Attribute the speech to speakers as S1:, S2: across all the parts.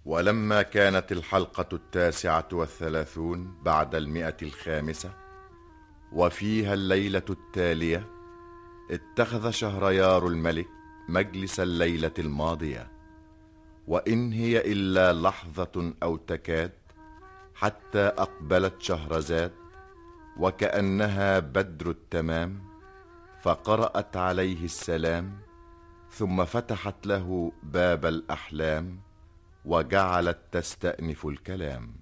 S1: ولما كانت الحلقة التاسعة والثلاثون بعد المئة الخامسة وفيها الليلة التالية اتخذ شهريار الملك مجلس الليلة الماضية وإن هي إلا لحظة أو تكاد حتى أقبلت شهرزاد وكأنها بدر التمام فقرأت عليه السلام ثم فتحت له باب الأحلام وجعلت تستأنف الكلام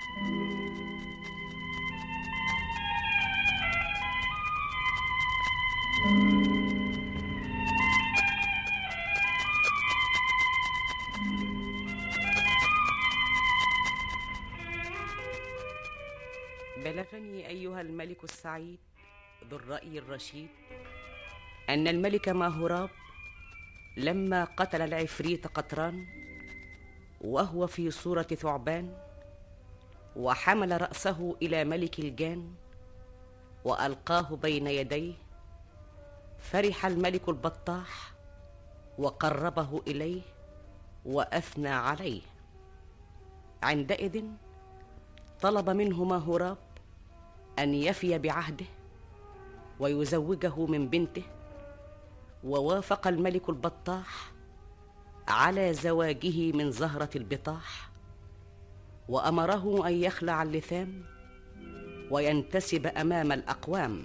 S2: بلغني أيها الملك السعيد ذو الرأي الرشيد أن الملك ماهوراب لما قتل العفريت قطران وهو في صورة ثعبان وحمل رأسه إلى ملك الجان وألقاه بين يديه فرح الملك البطاح وقربه إليه وأثنى عليه عندئذ طلب منه ماهوراب أن يفي بعهده ويزوجه من بنته ووافق الملك البطاح على زواجه من زهرة البطاح وأمره أن يخلع اللثام وينتسب أمام الأقوام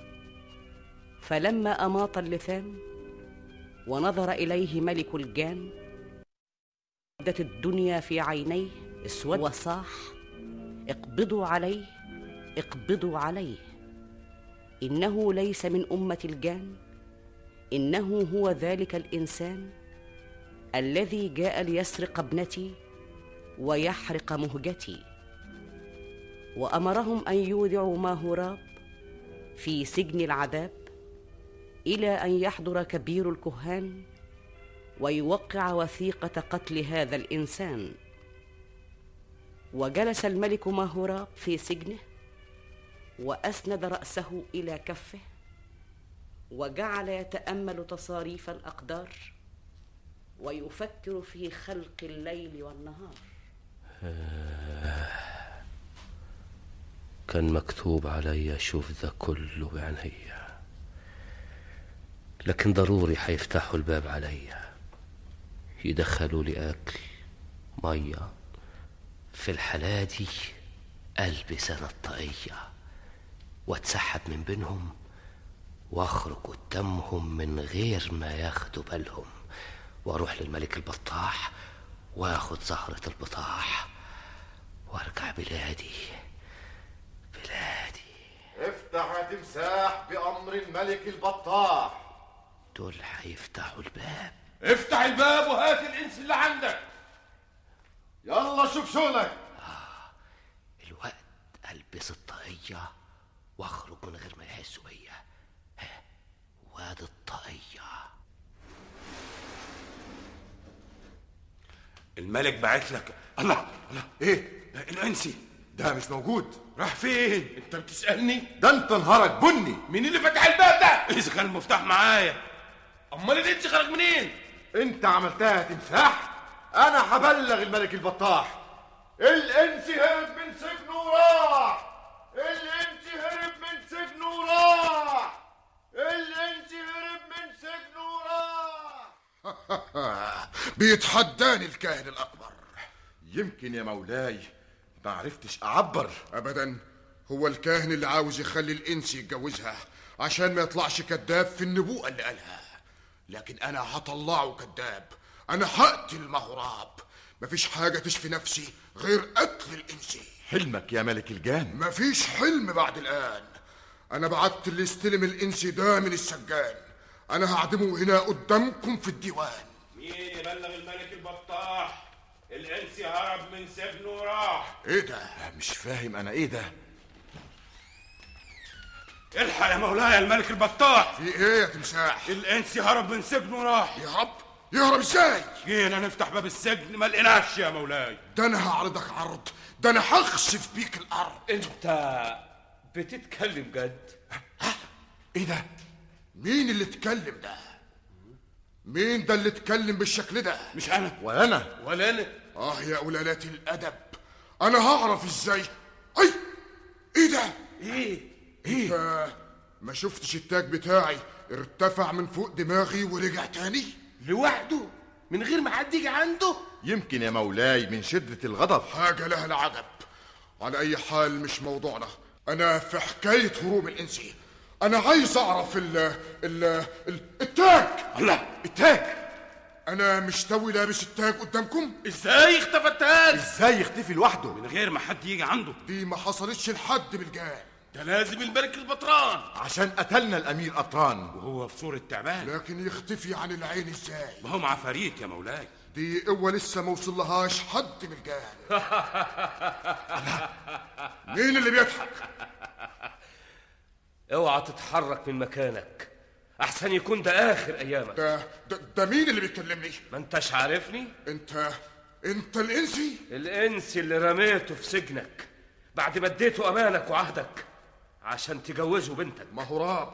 S2: فلما أماط اللثام ونظر إليه ملك الجان بدت الدنيا في عينيه اسود وصاح اقبضوا عليه اقبضوا عليه إنه ليس من أمة الجان إنه هو ذلك الإنسان الذي جاء ليسرق ابنتي ويحرق مهجتي وامرهم ان يودعوا ماهوراب في سجن العذاب الى ان يحضر كبير الكهان ويوقع وثيقه قتل هذا الانسان وجلس الملك ماهوراب في سجنه واسند راسه الى كفه وجعل يتامل تصاريف الاقدار ويفكر في خلق الليل والنهار
S3: كان مكتوب علي أشوف ذا كله بعينيا لكن ضروري حيفتحوا الباب عليا يدخلوا لي أكل مية في الحالة دي ألبس أنا الطاقية واتسحب من بينهم واخرج قدامهم من غير ما ياخدوا بالهم واروح للملك البطاح واخد زهرة البطاح وارجع بلادي بلادي
S1: افتح يا تمساح بأمر الملك البطاح
S3: دول هيفتحوا الباب
S4: افتح الباب وهات الانس اللي عندك
S1: يلا شوف شغلك
S3: الوقت البس الطاقية واخرج من غير ما يحسوا بيا ها، وادي الطاقية
S4: الملك بعت لك الله الله
S1: ايه
S4: الانسي
S1: ده مش موجود
S4: راح فين انت بتسالني
S1: ده انت نهارك بني
S4: مين اللي فتح الباب ده اذا كان المفتاح معايا امال الانسي خرج منين
S1: انت عملتها يا تمساح انا هبلغ الملك البطاح الانس هرب من سجنه وراح الانس هرب من سجنه وراح الانس هرب من سجنه وراح
S5: بيتحداني الكاهن الأكبر
S1: يمكن يا مولاي ما عرفتش اعبر
S5: أبدا هو الكاهن اللي عاوز يخلي الإنس يتجوزها عشان ما يطلعش كذاب في النبوءة اللي قالها لكن أنا هطلعه كذاب أنا هقتل مهراب مفيش حاجة تشفي نفسي غير قتل الإنسي
S1: حلمك يا ملك الجان
S5: مفيش حلم بعد الآن أنا بعت اللي يستلم الإنسي ده من السجان أنا هعدمه هنا قدامكم في الديوان
S4: مين يبلغ الملك البطاح الانسي هرب من سجنه وراح
S5: إيه ده؟
S1: مش فاهم انا ايه ده
S4: الحق يا مولاي الملك البطاح
S5: في إيه يا تمساح؟
S4: الانسي هرب من سجنه وراح
S5: يهرب؟ يهرب إزاي؟
S4: جينا نفتح باب السجن ما لقيناش يا مولاي
S5: ده أنا هعرضك عرض ده أنا هخسف بيك الأرض
S6: انت بتتكلم جد
S5: ايه ده؟ مين اللي اتكلم ده؟ مين ده اللي اتكلم بالشكل ده؟
S4: مش انا
S1: وانا
S4: ولا انا
S5: اه يا قلالات الادب انا هعرف ازاي اي ايه ده
S4: ايه
S5: انت ما شفتش التاج بتاعي ارتفع من فوق دماغي ورجع تاني
S4: لوحده من غير ما حد يجي عنده
S1: يمكن يا مولاي من شدة الغضب
S5: حاجة لها العجب على أي حال مش موضوعنا أنا في حكاية هروب الإنسي أنا عايز أعرف ال ال ال التاج
S4: الله التاج
S5: أنا مش توي لابس التاج قدامكم
S4: ازاي اختفى التاج
S1: ازاي يختفي لوحده
S6: من غير ما حد يجي عنده
S5: دي ما حصلتش لحد بالجان
S4: ده لازم الملك البطران
S1: عشان قتلنا الامير قطران
S6: وهو في صورة تعبان
S5: لكن يختفي عن العين إزاي
S6: ما هو عفاريت يا مولاي
S5: دي قوة لسه ما وصلهاش حد بالجان مين اللي بيضحك
S3: اوعى تتحرك من مكانك احسن يكون ده اخر ايامك
S5: ده, ده ده مين اللي بيكلمني
S3: ما انتش عارفني
S5: انت انت الانسي
S3: الانس اللي رميته في سجنك بعد ما اديته امانك وعهدك عشان تجوزه بنتك
S5: ما هو راب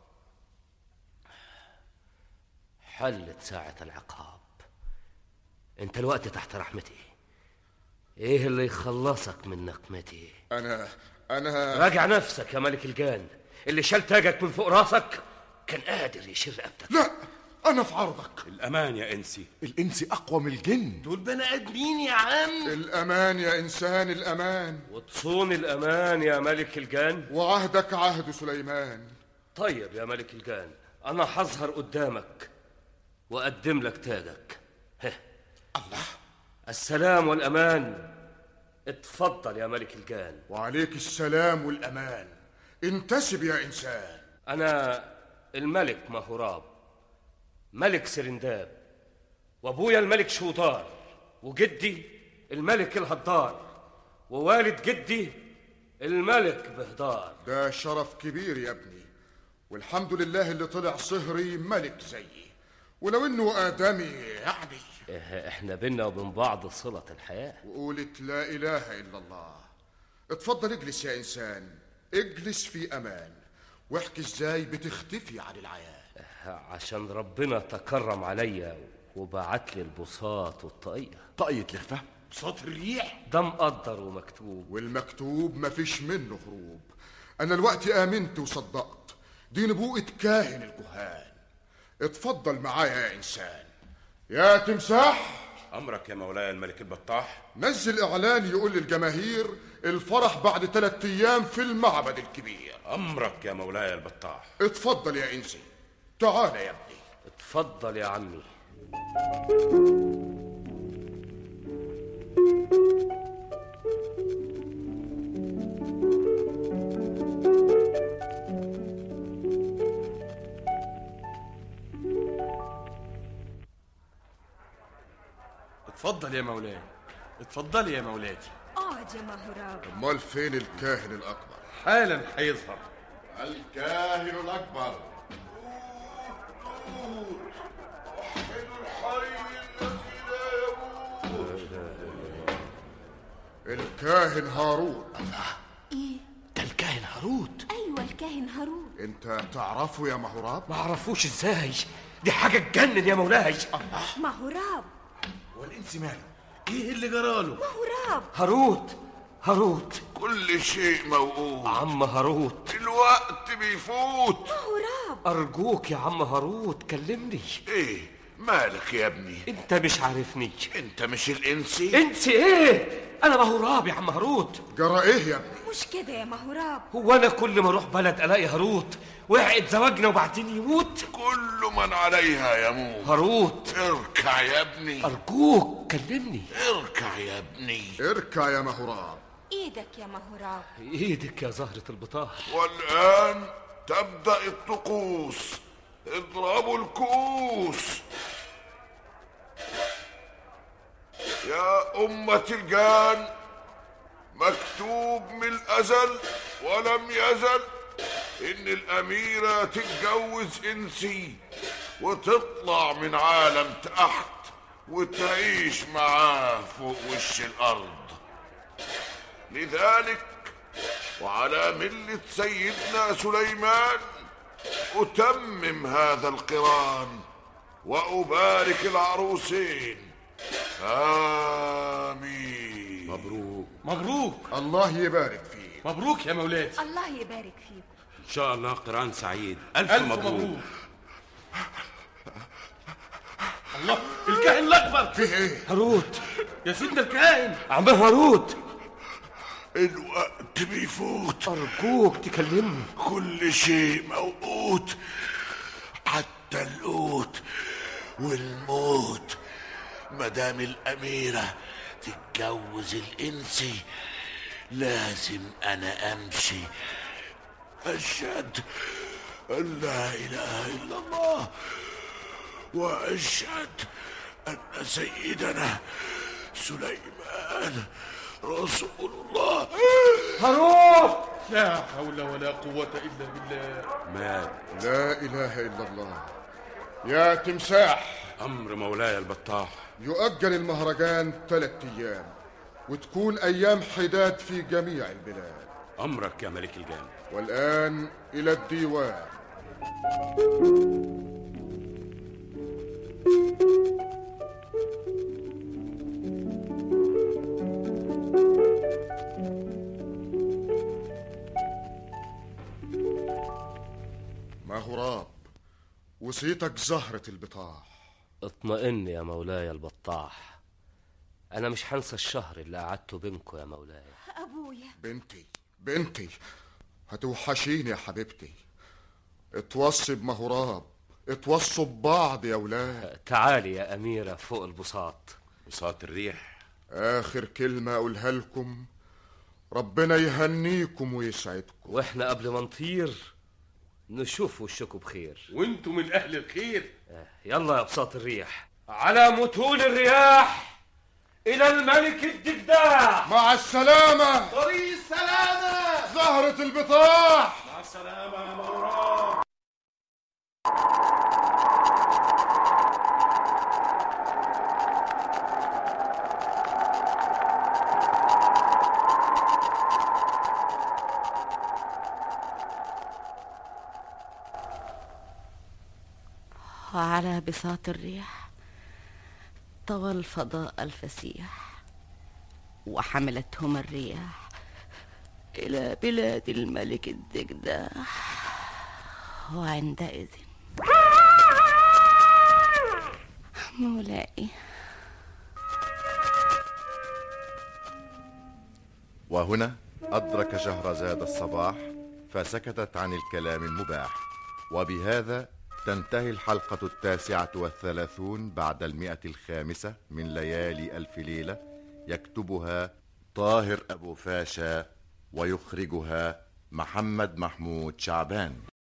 S3: حلت ساعة العقاب انت الوقت تحت رحمتي ايه اللي يخلصك من نقمتي
S5: انا انا
S3: راجع نفسك يا ملك الجان اللي شال تاجك من فوق راسك كان قادر يشيل رقبتك
S5: لا انا في عرضك
S6: الأمان يا إنسي
S1: الانس اقوى من الجن
S4: دول بني ادمين يا عم
S5: الامان يا انسان الامان
S3: وتصون الامان يا ملك الجان
S5: وعهدك عهد سليمان
S3: طيب يا ملك الجان انا هظهر قدامك واقدم لك تاجك هه.
S5: الله
S3: السلام والامان اتفضل يا ملك الجان
S5: وعليك السلام والامان انتسب يا انسان
S3: انا الملك مهوراب ملك سرنداب وابويا الملك شوطار وجدي الملك الهدار ووالد جدي الملك بهدار
S5: ده شرف كبير يا ابني والحمد لله اللي طلع صهري ملك زيي ولو انه ادمي يعني
S3: إيه، احنا بينا وبين بعض صلة الحياة
S5: وقولت لا اله الا الله اتفضل اجلس يا انسان اجلس في امان واحكي ازاي بتختفي عن العيان
S3: عشان ربنا تكرم عليا وبعت لي البساط والطاقية
S1: طاقية الخفة
S4: صوت الريح
S3: ده مقدر ومكتوب
S5: والمكتوب مفيش منه هروب انا الوقت امنت وصدقت دي نبوءة كاهن الكهان اتفضل معايا يا انسان يا تمساح
S6: أمرك يا مولاي الملك البطاح
S5: نزل اعلان يقول للجماهير الفرح بعد ثلاثة ايام في المعبد الكبير
S6: أمرك يا مولاي البطاح
S5: اتفضل يا انسي تعال يا ابني
S3: اتفضل يا عمي
S4: اتفضل يا مولاي اتفضلي يا مولاتي
S7: اقعد يا مهراب
S5: امال فين الكاهن الاكبر
S4: حالا هيظهر
S1: الكاهن الاكبر
S5: الكاهن هارون
S7: ايه
S3: ده الكاهن هاروت
S7: ايوه الكاهن هارون
S5: انت تعرفه يا مهراب
S3: ما اعرفوش ازاي دي حاجة تجنن يا مولاي
S7: مهراب
S1: والانس ماله
S4: ايه اللي جراله
S7: مهراب
S3: هاروت هاروت
S8: كل شيء موقوف
S3: عم هاروت
S8: الوقت بيفوت
S7: مهراب
S3: أرجوك يا عم هاروت كلمني
S8: ايه مالك يا ابني
S3: أنت مش عارفني
S8: انت مش الانسي
S3: أنت إيه؟ أنا مهراب يا عم هاروت
S5: جرى ايه يا ابني
S7: مش كده يا مهراب
S3: هو أنا كل ما أروح بلد ألاقي هاروت وقعت زواجنا وبعدين يموت
S8: كل من عليها يموت
S3: هاروت
S8: اركع يا ابني
S3: أرجوك كلمني
S8: اركع يا ابني
S5: اركع يا مهراب
S7: ايدك يا مهراب
S3: إيدك يا زهرة البطاح
S8: والان تبدا الطقوس اضربوا الكؤوس يا أمة الجان مكتوب من الأزل ولم يزل إن الأميرة تتجوز إنسي وتطلع من عالم تحت وتعيش معاه فوق وش الأرض لذلك وعلى ملة سيدنا سليمان أتمم هذا القران وأبارك العروسين آه
S3: مبروك
S5: الله يبارك فيك
S3: مبروك يا مولاتي
S7: الله يبارك فيكم
S6: ان شاء الله قران سعيد الف,
S3: الف
S6: مبروك,
S3: مبروك الله الكاهن الاكبر
S5: فيه ايه
S3: هاروت يا سيدنا الكاهن
S6: عم هاروت
S8: الوقت بيفوت
S3: ارجوك تكلمني
S8: كل شيء موقوت حتى القوت والموت مدام الأميرة تتجوز الإنسي لازم أنا أمشي أشهد أن لا إله إلا الله وأشهد أن سيدنا سليمان رسول الله
S3: هاروت لا حول ولا قوة إلا بالله
S6: مات
S5: لا اله الا الله يا تمساح
S6: امر مولاي البطاح
S5: يؤجل المهرجان ثلاثة ايام وتكون ايام حداد في جميع البلاد
S6: امرك يا ملك الجان
S5: والان الى الديوان ما هو راب وصيتك زهرة البطاح
S9: اطمئن يا مولاي البطاح انا مش هنسى الشهر اللي قعدته بينكم يا مولاي
S7: أبويا
S5: بنتي بنتي هتوحشيني يا حبيبتي اتوصي بمهراب اتوصوا ببعض يا ولاد
S9: تعالي يا اميره فوق البساط
S6: بساط الريح
S5: اخر كلمة اقولها لكم ربنا يهنيكم ويسعدكم
S9: واحنا قبل ما نطير نشوف وشكم بخير
S3: وانتم من أهل الخير
S9: يلا يا بساط الريح
S3: على متون الرياح إلى الملك الدجداع
S5: مع السلامة
S1: طريق السلامة
S5: زهرة البطاح
S4: مع السلامة يا مهراب
S2: وعلى بساط الريح طوى الفضاء الفسيح وحملتهما الرياح إلى بلاد الملك الدجداح وعندئذ مولاي
S10: وهنا أدرك شهرزاد الصباح فسكتت عن الكلام المباح وبهذا تنتهي الحلقة التاسعة والثلاثون بعد المئة الخامسة من ليالي ألف ليلة يكتبها طاهر أبو فاشا ويخرجها محمد محمود شعبان